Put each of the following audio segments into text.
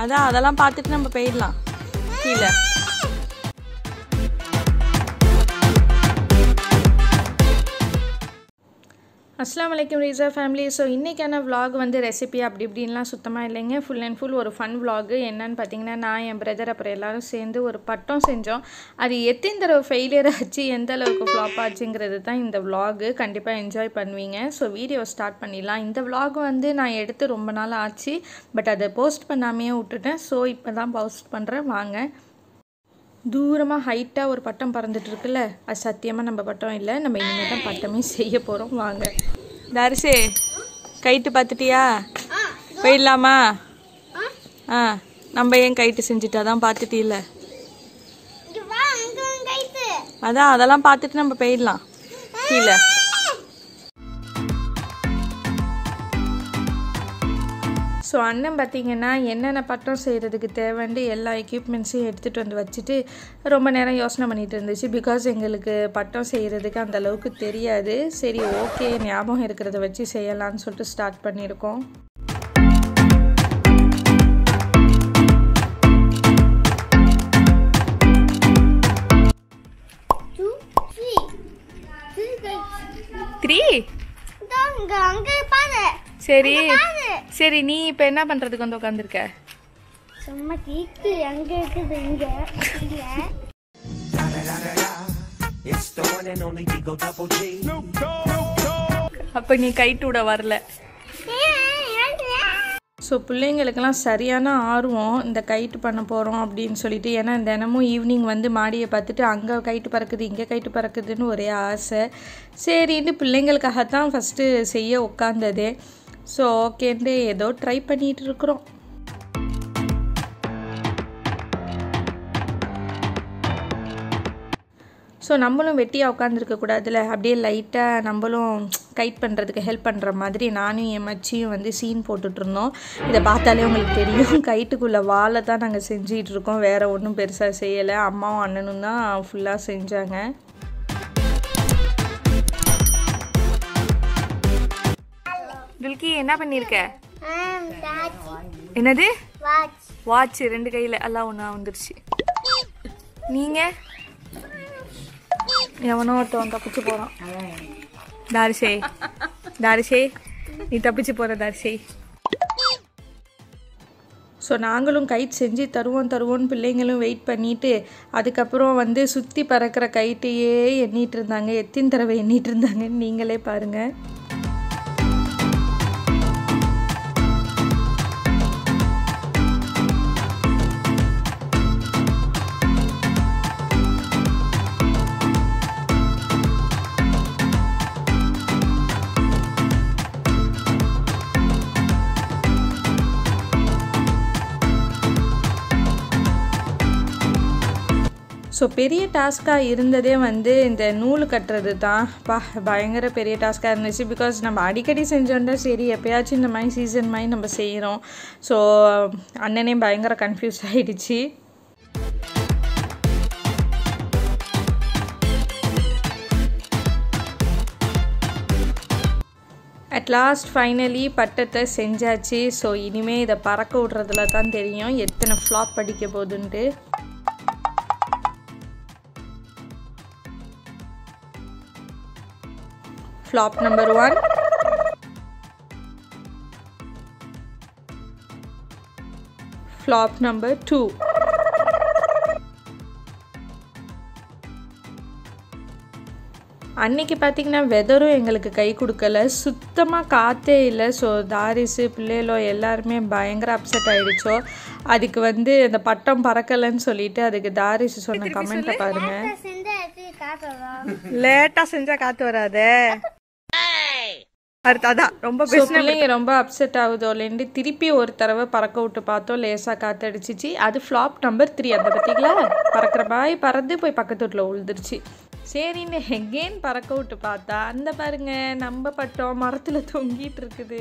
அதான் அதெல்லாம் பார்த்துட்டு நம்ம போயிடலாம் கீழே அஸ்லாம் வலைக்கம் ரீசா ஃபேமிலி ஸோ இன்றைக்கான vlog வந்து ரெசிபி அப்படி இப்படின்லாம் சுத்தமாக இல்லைங்க ஃபுல் அண்ட் ஃபுல் ஒரு ஃபன் vlog என்னன்னு பார்த்தீங்கன்னா நான் என் பிரதர் அப்புறம் எல்லாரும் சேர்ந்து ஒரு பட்டம் செஞ்சோம் அது எத்தனை தடவை ஃபெயிலியர் ஆச்சு எந்த அளவுக்கு ஃப்ளாப் ஆச்சுங்கிறது தான் இந்த vlog கண்டிப்பாக என்ஜாய் பண்ணுவீங்க ஸோ வீடியோ ஸ்டார்ட் பண்ணிடலாம் இந்த vlog வந்து நான் எடுத்து ரொம்ப நாள் ஆச்சு பட் அதை போஸ்ட் பண்ணாமையே விட்டுட்டேன் ஸோ இப்போ தான் போஸ்ட் பண்ணுறேன் வாங்க தூரமாக ஹைட்டாக ஒரு பட்டம் பறந்துட்டு இருக்குல்ல அது சத்தியமாக நம்ம பட்டம் இல்லை நம்ம இனிமேல் தான் பட்டமே செய்ய போகிறோம் வாங்க தரிசே கைட்டு பார்த்துட்டியா போயிடலாமா ஆ நம்ம ஏன் கைட்டு செஞ்சுட்டா தான் பார்த்துட்டில்ல அதான் அதெல்லாம் பார்த்துட்டு நம்ம போயிடலாம் கீழே ஸோ அண்ணன் பார்த்தீங்கன்னா என்னென்ன பட்டம் செய்கிறதுக்கு தேவைன்னு எல்லா எக்யூப்மெண்ட்ஸையும் எடுத்துகிட்டு வந்து வச்சுட்டு ரொம்ப நேரம் யோசனை பண்ணிட்டு இருந்துச்சு பிகாஸ் எங்களுக்கு பட்டம் செய்கிறதுக்கு அந்த அளவுக்கு தெரியாது சரி ஓகே ஞாபகம் இருக்கிறத வச்சு செய்யலாம்னு சொல்லிட்டு ஸ்டார்ட் பண்ணியிருக்கோம் Two, three. Three guys. Three அங்க அங்க பாரு சரி சரி நீ இப்போ என்ன பண்ணுறதுக்கு வந்து உட்காந்துருக்க சும்மா கேக்கு அங்க இருக்குது இங்க இங்க It's the one and only Digo Double G. அப்போ நீ கைட்டு விட வரல ஸோ பிள்ளைங்களுக்கெல்லாம் சரியான ஆர்வம் இந்த கைட்டு பண்ண போகிறோம் அப்படின்னு சொல்லிட்டு ஏன்னா தினமும் ஈவினிங் வந்து மாடியை பார்த்துட்டு அங்கே கைட்டு பறக்குது இங்கே கைட்டு பறக்குதுன்னு ஒரே ஆசை சரின்ட்டு பிள்ளைங்களுக்காகத்தான் ஃபஸ்ட்டு செய்ய உட்காந்ததே ஸோ ஓகேன்ட்டு ஏதோ ட்ரை பண்ணிகிட்டு இருக்கிறோம் ஸோ நம்மளும் வெட்டியாக உட்காந்துருக்க கூடாதுல அப்படியே லைட்டாக நம்மளும் கைட் பண்ணுறதுக்கு ஹெல்ப் பண்ணுற மாதிரி நானும் என் மச்சியும் வந்து சீன் போட்டுட்ருந்தோம் இதை பார்த்தாலே உங்களுக்கு தெரியும் கைட்டுக்குள்ளே வாழை தான் நாங்கள் செஞ்சிகிட்டு இருக்கோம் வேறு ஒன்றும் பெருசாக செய்யலை அம்மாவும் அண்ணனும் தான் ஃபுல்லாக செஞ்சாங்க துல்கி என்ன பண்ணியிருக்க என்னது வாட்ச் வாட்ச் ரெண்டு கையில் எல்லாம் ஒன்றா வந்துருச்சு நீங்கள் எவனோ ஒருத்தவன் தப்பிச்சு போகிறான் தாரிசே தாரிசே நீ தப்பிச்சு போகிற தாரிசே ஸோ நாங்களும் கைட் செஞ்சு தருவோம் தருவோம்னு பிள்ளைங்களும் வெயிட் பண்ணிட்டு அதுக்கப்புறம் வந்து சுற்றி பறக்கிற கைட்டையே எண்ணிட்டு இருந்தாங்க எத்தனை தடவை எண்ணிட்டு இருந்தாங்கன்னு நீங்களே பாருங்கள் ஸோ பெரிய டாஸ்க்காக இருந்ததே வந்து இந்த நூல் கட்டுறது தான் பா பயங்கர பெரிய டாஸ்க்காக இருந்துச்சு பிகாஸ் நம்ம அடிக்கடி செஞ்சோன்னா சரி எப்பயாச்சும் இந்த மாதிரி சீசன் மாதிரி நம்ம செய்கிறோம் ஸோ அண்ணனே பயங்கர கன்ஃபியூஸ் ஆகிடுச்சு அட் லாஸ்ட் ஃபைனலி பட்டத்தை செஞ்சாச்சு ஸோ இனிமேல் இதை பறக்க விட்றதுல தான் தெரியும் எத்தனை ஃப்ளாப் படிக்க போகுதுன்ட்டு flop number one flop number two அன்னைக்கு பார்த்தீங்கன்னா வெதரும் எங்களுக்கு கை கொடுக்கல சுத்தமாக காற்றே இல்லை ஸோ தாரிசு பிள்ளைகளோ எல்லாருமே பயங்கர அப்செட் ஆயிடுச்சோ அதுக்கு வந்து அந்த பட்டம் பறக்கலைன்னு சொல்லிட்டு அதுக்கு தாரிசு சொன்ன கமெண்ட்டை பாருங்க செஞ்சாச்சு காட்டுறோம் லேட்டாக செஞ்சால் காற்று வராதே அடுத்து அதான் ரொம்ப பிள்ளைங்க ரொம்ப அப்செட் ஆகுதோலேருந்து திருப்பி ஒரு தடவை பறக்க விட்டு பார்த்தோம் லேசாக காத்தடிச்சிச்சு அது ஃப்ளாப் நம்பர் த்ரீ அந்த பார்த்தீங்களா பறக்கிற பாய் பறந்து போய் பக்கத்து வீட்டில் உழுதுருச்சு சரின்னு ஹெகேன் பறக்க விட்டு பார்த்தா அந்த பாருங்க நம்ம பட்டம் மரத்தில் தொங்கிட்டு இருக்குது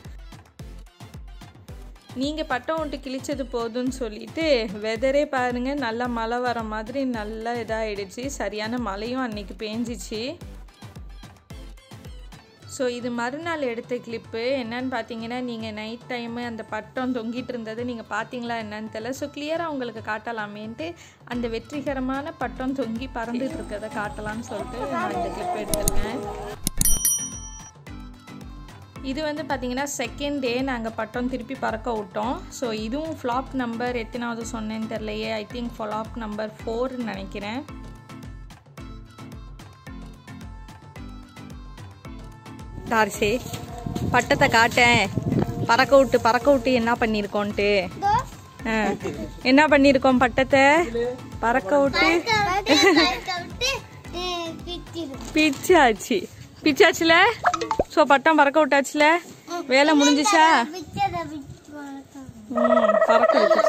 நீங்கள் பட்டம் விட்டு கிழிச்சது போதும்னு சொல்லிட்டு வெதரே பாருங்க நல்லா மழை வர மாதிரி நல்லா இதாகிடுச்சு சரியான மழையும் அன்னைக்கு பேஞ்சிச்சு ஸோ இது மறுநாள் எடுத்த கிளிப்பு என்னன்னு பார்த்தீங்கன்னா நீங்கள் நைட் டைமு அந்த பட்டம் தொங்கிட்டு இருந்தது நீங்கள் பார்த்தீங்களா என்னன்னு தெரியல ஸோ கிளியராக உங்களுக்கு காட்டலாமேன்ட்டு அந்த வெற்றிகரமான பட்டம் தொங்கி பறந்துட்டு இருக்கிறத காட்டலாம்னு சொல்லிட்டு நான் இந்த கிளிப் எடுத்திருக்கேன் இது வந்து பார்த்தீங்கன்னா செகண்ட் டே நாங்கள் பட்டம் திருப்பி பறக்க விட்டோம் ஸோ இதுவும் ஃப்ளாப் நம்பர் எத்தனாவது சொன்னேன்னு தெரியலையே ஐ திங்க் ஃப்ளாப் நம்பர் ஃபோர்னு நினைக்கிறேன் டார்சி பட்டத்தை காட்டேன் பறக்க விட்டு பறக்க விட்டு என்ன பண்ணியிருக்கோன்ட்டு ஆ, என்ன பண்ணியிருக்கோம் பட்டத்தை பறக்க விட்டு பிச்சாச்சு பிச்சாச்சுல ஸோ பட்டம் பறக்க விட்டாச்சுல வேலை முடிஞ்சிச்சா ம் பறக்க விட்டு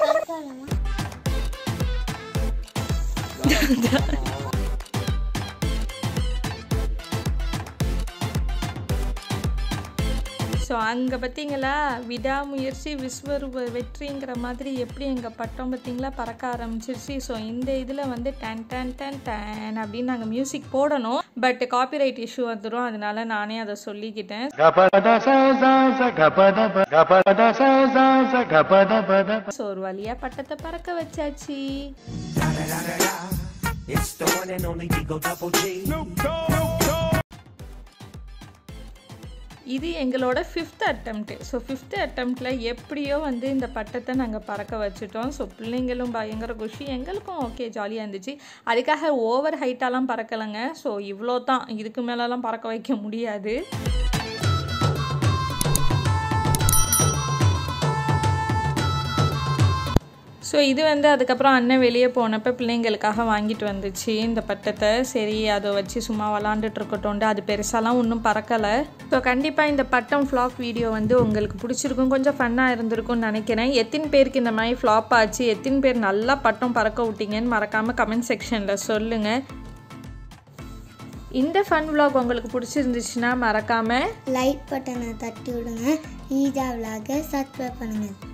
ஸோ அங்கே பார்த்தீங்களா விடாமுயற்சி விஸ்வரூப வெற்றிங்கிற மாதிரி எப்படி எங்கள் பட்டம் பார்த்தீங்களா பறக்க ஆரம்பிச்சிருச்சு ஸோ இந்த இதில் வந்து டன் டன் டன் டன் அப்படின்னு நாங்கள் மியூசிக் போடணும் பட் காப்பிரைட் இஷ்யூ வந்துடும் அதனால நானே அதை சொல்லிக்கிட்டேன் Gapada sa sa sa gapada pa gapada sa sa sa gapada pa da so ஒரு வழியாக பட்டத்தை பறக்க வச்சாச்சு It's the one and only Digo Double G. இது எங்களோட ஃபிஃப்த் அட்டம்ப்ட் ஸோ ஃபிஃப்த் அட்டம்ப்டில் எப்படியோ வந்து இந்த பட்டத்தை நாங்கள் பறக்க வச்சுட்டோம் ஸோ பிள்ளைங்களும் பயங்கர குஷி எங்களுக்கும் ஓகே ஜாலியாக இருந்துச்சு அதுக்காக ஓவர் ஹைட்டாலாம் பறக்கலைங்க ஸோ இவ்வளோ தான் இதுக்கு மேலெலாம் பறக்க வைக்க முடியாது ஸோ இது வந்து அதுக்கப்புறம் அண்ணன் வெளியே போனப்போ பிள்ளைங்களுக்காக வாங்கிட்டு வந்துச்சு இந்த பட்டத்தை சரி அதை வச்சு சும்மா விளாண்டுட்டு இருக்கட்டும்ண்டு அது பெருசாலாம் ஒன்றும் பறக்கலை ஸோ கண்டிப்பாக இந்த பட்டம் ஃப்ளாப் வீடியோ வந்து உங்களுக்கு பிடிச்சிருக்கும் கொஞ்சம் ஃபன்னாக இருந்திருக்கும்னு நினைக்கிறேன் எத்தனை பேருக்கு இந்த மாதிரி ஃப்ளாப் ஆச்சு எத்தனை பேர் நல்லா பட்டம் பறக்க விட்டீங்கன்னு மறக்காமல் கமெண்ட் செக்ஷனில் சொல்லுங்கள் இந்த ஃபன் vlog உங்களுக்கு பிடிச்சிருந்துச்சுன்னா மறக்காமல் லைக் பட்டனை தட்டி விடுங்க ஈஜா விலாக சப்ஸ்கிரைப் பண்ணுங்கள்